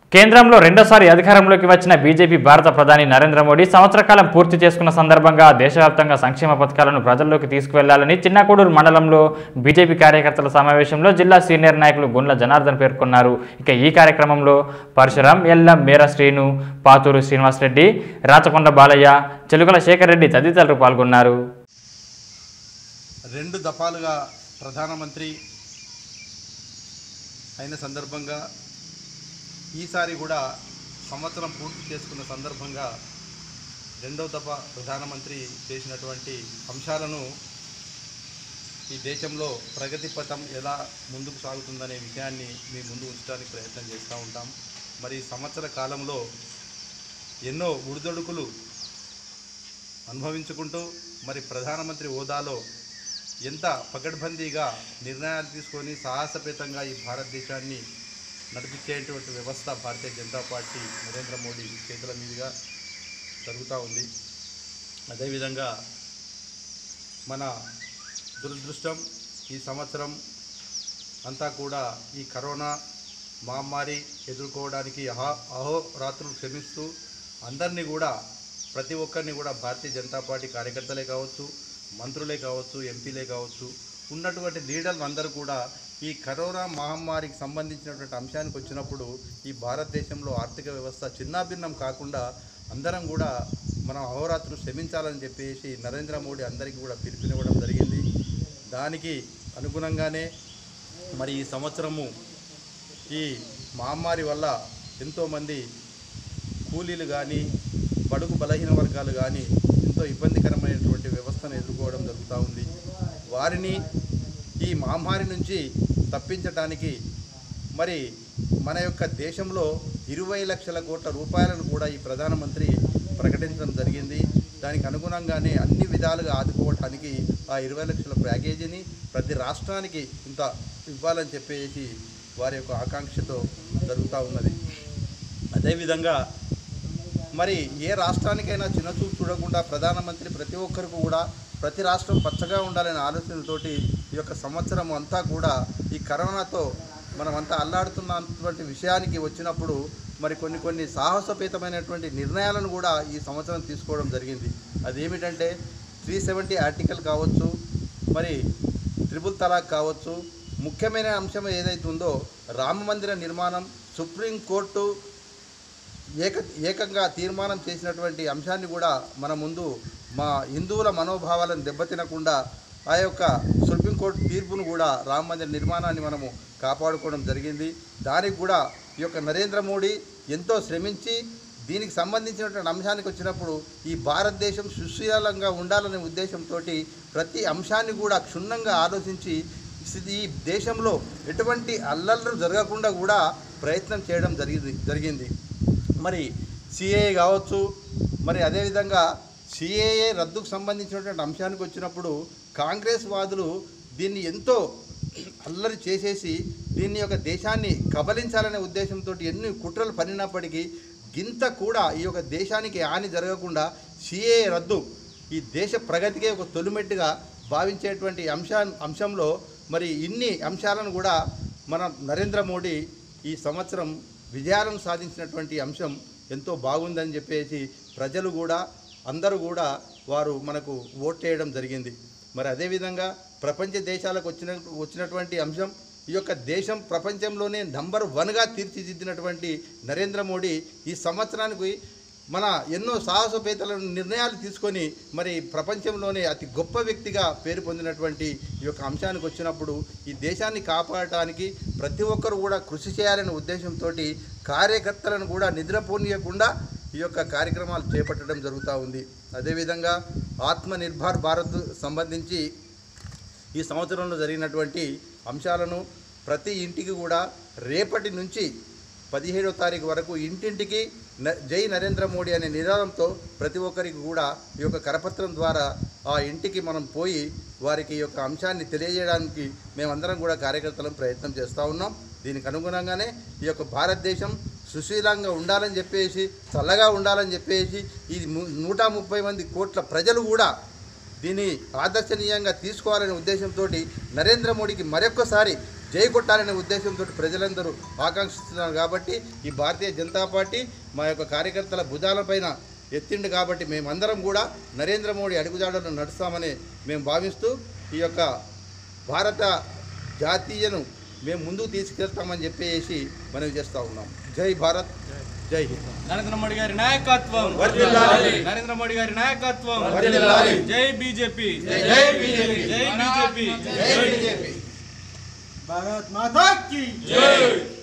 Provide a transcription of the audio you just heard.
కేంద్రంలో రెండోసారి అధికారంలోకి వచ్చిన బీజేపీ భారత ప్రధాని నరేంద్ర మోడీ సంవత్సర కాలం పూర్తి చేసుకున్న సందర్భంగా దేశవ్యాప్తంగా సంక్షేమ పథకాలను ప్రజల్లోకి తీసుకువెళ్లాలని చిన్నకూడూరు మండలంలో బీజేపీ కార్యకర్తల సమావేశంలో జిల్లా సీనియర్ నాయకులు గుండ్ల జనార్దన్ పేర్కొన్నారు ఇక ఈ కార్యక్రమంలో పరశురాం ఎల్లం మేర శ్రీను పాతూరు శ్రీనివాసరెడ్డి రాచకొండ బాలయ్య చెలుకల శేఖర్ రెడ్డి తదితరులు పాల్గొన్నారు రెండు దఫాలుగా ప్రధానమంత్రి అయిన సందర్భంగా ఈసారి కూడా సంవత్సరం పూర్తి చేసుకున్న సందర్భంగా రెండవ దఫా ప్రధానమంత్రి చేసినటువంటి అంశాలను ఈ దేశంలో ప్రగతి పథం ఎలా ముందుకు సాగుతుందనే విషయాన్ని మీ ముందు ఉంచడానికి ప్రయత్నం చేస్తూ ఉంటాం మరి ఈ సంవత్సర కాలంలో ఎన్నో ఉడిదొడుకులు అనుభవించుకుంటూ మరి ప్రధానమంత్రి హోదాలో ఎంత పకడ్బందీగా నిర్ణయాలు తీసుకొని సాహసపేతంగా ఈ భారతదేశాన్ని నడిపించేటువంటి వ్యవస్థ భారతీయ జనతా పార్టీ నరేంద్ర మోడీ చేతుల మీదుగా జరుగుతూ ఉంది అదేవిధంగా మన దురదృష్టం ఈ సంవత్సరం అంతా కూడా ఈ కరోనా మహమ్మారి ఎదుర్కోవడానికి అహో అహోరాత్రులు శ్రమిస్తూ అందరినీ కూడా ప్రతి ఒక్కరిని కూడా భారతీయ జనతా పార్టీ కార్యకర్తలే కావచ్చు మంత్రులే కావచ్చు ఎంపీలే కావచ్చు ఉన్నటువంటి లీడర్లు అందరూ కూడా ఈ కరోనా మహమ్మారికి సంబంధించినటువంటి అంశానికి వచ్చినప్పుడు ఈ భారతదేశంలో ఆర్థిక వ్యవస్థ చిన్నాభిన్నం కాకుండా అందరం కూడా మనం అహోరాత్రులు శ్రమించాలని చెప్పేసి నరేంద్ర మోడీ అందరికీ కూడా పిలుపునివ్వడం జరిగింది దానికి అనుగుణంగానే మరి ఈ సంవత్సరము ఈ మహమ్మారి వల్ల ఎంతోమంది కూలీలు కానీ బడుగు బలహీన వర్గాలు కానీ ఎంతో ఇబ్బందికరమైనటువంటి వ్యవస్థను ఎదుర్కోవడం జరుగుతూ ఉంది వారిని ఈ మహమ్మారి నుంచి తప్పించటానికి మరి మన యొక్క దేశంలో ఇరవై లక్షల కోట్ల రూపాయలను కూడా ఈ ప్రధానమంత్రి ప్రకటించడం జరిగింది దానికి అనుగుణంగానే అన్ని విధాలుగా ఆదుకోవటానికి ఆ ఇరవై లక్షల ప్యాకేజీని ప్రతి రాష్ట్రానికి ఇంత ఇవ్వాలని చెప్పేసి వారి యొక్క ఆకాంక్షతో జరుగుతూ ఉన్నది అదేవిధంగా మరి ఏ రాష్ట్రానికైనా చిన్నచూపు చూడకుండా ప్రధానమంత్రి ప్రతి ఒక్కరికి కూడా ప్రతి రాష్ట్రం పచ్చగా ఉండాలనే ఆలోచనతోటి ఈ యొక్క సంవత్సరం అంతా కూడా ఈ కరోనాతో మనమంతా అల్లాడుతున్నటువంటి విషయానికి వచ్చినప్పుడు మరి కొన్ని కొన్ని సాహసోపేతమైనటువంటి నిర్ణయాలను కూడా ఈ సంవత్సరం తీసుకోవడం జరిగింది అదేమిటంటే త్రీ సెవెంటీ ఆర్టికల్ కావచ్చు మరి త్రిబుల్ తలాక్ కావచ్చు ముఖ్యమైన అంశం ఏదైతే ఉందో రామ మందిర నిర్మాణం సుప్రీంకోర్టు ఏక ఏకంగా తీర్మానం చేసినటువంటి అంశాన్ని కూడా మన ముందు మా హిందువుల మనోభావాలను దెబ్బతినకుండా ఆ యొక్క సుప్రీంకోర్టు తీర్పును కూడా రామ మందిర నిర్మాణాన్ని మనము కాపాడుకోవడం జరిగింది దానికి కూడా ఈ యొక్క నరేంద్ర మోడీ ఎంతో శ్రమించి దీనికి సంబంధించినటువంటి అంశానికి వచ్చినప్పుడు ఈ భారతదేశం సుశీలంగా ఉండాలనే ఉద్దేశంతో ప్రతి అంశాన్ని కూడా క్షుణ్ణంగా ఆలోచించి ఈ దేశంలో ఎటువంటి అల్లర్లు జరగకుండా కూడా ప్రయత్నం చేయడం జరిగింది జరిగింది మరి సిఏఏ కావచ్చు మరి అదేవిధంగా సిఏఏ రద్దుకు సంబంధించినటువంటి అంశానికి వచ్చినప్పుడు కాంగ్రెస్ వాదులు దీన్ని ఎంతో అల్లరి చేసేసి దీన్ని యొక్క దేశాన్ని కబలించాలనే ఉద్దేశంతో ఎన్ని కుట్రలు పన్నినప్పటికీ గింత కూడా ఈ యొక్క దేశానికి హాని జరగకుండా సిఏఏ రద్దు ఈ దేశ ప్రగతికే ఒక తొలిమెట్టుగా భావించేటువంటి అంశా అంశంలో మరి ఇన్ని అంశాలను కూడా మన నరేంద్ర మోడీ ఈ సంవత్సరం విజయాలను సాధించినటువంటి అంశం ఎంతో బాగుందని చెప్పేసి ప్రజలు కూడా అందరూ కూడా వారు మనకు ఓట్ చేయడం జరిగింది మరి అదేవిధంగా ప్రపంచ దేశాలకు వచ్చిన వచ్చినటువంటి అంశం ఈ యొక్క దేశం ప్రపంచంలోనే నంబర్ వన్గా తీర్చిదిద్దినటువంటి నరేంద్ర మోడీ ఈ సంవత్సరానికి మన ఎన్నో సాహసోపేతల నిర్ణయాలు తీసుకొని మరి ప్రపంచంలోనే అతి గొప్ప వ్యక్తిగా పేరు పొందినటువంటి ఈ యొక్క అంశానికి వచ్చినప్పుడు ఈ దేశాన్ని కాపాడటానికి ప్రతి ఒక్కరు కూడా కృషి చేయాలనే ఉద్దేశంతో కార్యకర్తలను కూడా నిద్రపోనీయకుండా ఈ యొక్క కార్యక్రమాలు చేపట్టడం జరుగుతూ ఉంది అదేవిధంగా ఆత్మనిర్భర్ భారత్ సంబంధించి ఈ సంవత్సరంలో జరిగినటువంటి అంశాలను ప్రతి ఇంటికి కూడా రేపటి నుంచి పదిహేడవ తారీఖు వరకు ఇంటింటికి న- జై నరేంద్ర మోడీ అనే నినాదంతో ప్రతి ఒక్కరికి కూడా ఈ యొక్క కరపత్రం ద్వారా ఆ ఇంటికి మనం పోయి వారికి ఈ యొక్క అంశాన్ని తెలియజేయడానికి మేమందరం కూడా కార్యకర్తలం ప్రయత్నం చేస్తూ ఉన్నాం దీనికి అనుగుణంగానే ఈ యొక్క భారతదేశం సుశీలంగా ఉండాలని చెప్పేసి చల్లగా ఉండాలని చెప్పేసి ఈ ము- నూట ముప్పై మంది కోట్ల ప్రజలు కూడా దీన్ని ఆదర్శనీయంగా తీసుకోవాలనే ఉద్దేశంతో నరేంద్ర మోడీకి మరొక్కసారి జై కొట్టాలనే ఉద్దేశంతో ప్రజలందరూ ఆకాంక్షిస్తున్నారు కాబట్టి ఈ భారతీయ జనతా పార్టీ మా యొక్క కార్యకర్తల భుజాలపైన ఎత్తిండు కాబట్టి మేమందరం కూడా నరేంద్ర మోడీ అడుగుజాడలను నడుస్తామని మేము భావిస్తూ ఈ యొక్క భారత జాతీయను మేము ముందుకు తీసుకెళ్తామని చెప్పేసి మనవి చేస్తూ ఉన్నాం జై భారత్ జై హింద్ నరేంద్ర మోడీ గారి నాయకత్వం వర్ధిల్లాలి. నరేంద్ర మోడీ గారి నాయకత్వం వర్ధిల్లాలి. జై బీజేపీ జై బీజేపీ జై బీజేపీ జై బీజేపీ भारत माता की జై